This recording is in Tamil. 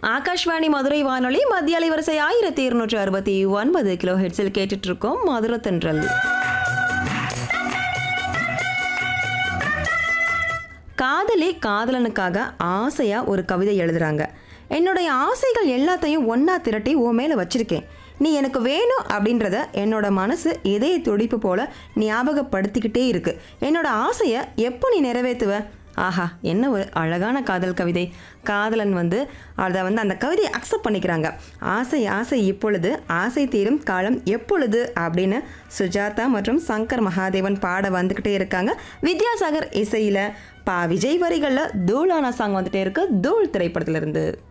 ஆகாஷ்வாணி மதுரை வானொலி மத்திய அலைவரிசை ஆயிரத்தி இருநூற்றி அறுபத்தி ஒன்பது கிலோ ஹெட்ஸில் கேட்டுட்டு இருக்கோம் மதுரை தென்றல் காதலி காதலனுக்காக ஆசையா ஒரு கவிதை எழுதுறாங்க என்னுடைய ஆசைகள் எல்லாத்தையும் ஒண்ணா திரட்டி உன் மேல வச்சிருக்கேன் நீ எனக்கு வேணும் அப்படின்றத என்னோட மனசு இதய துடிப்பு போல ஞாபகப்படுத்திக்கிட்டே இருக்கு என்னோட ஆசையை எப்போ நீ நிறைவேற்றுவ ஆஹா என்ன ஒரு அழகான காதல் கவிதை காதலன் வந்து அதை வந்து அந்த கவிதையை அக்செப்ட் பண்ணிக்கிறாங்க ஆசை ஆசை இப்பொழுது ஆசை தீரும் காலம் எப்பொழுது அப்படின்னு சுஜாதா மற்றும் சங்கர் மகாதேவன் பாட வந்துக்கிட்டே இருக்காங்க வித்யாசாகர் இசையில் பா விஜய் வரிகளில் தூளான சாங் வந்துட்டே இருக்கு தூள் திரைப்படத்துல இருந்து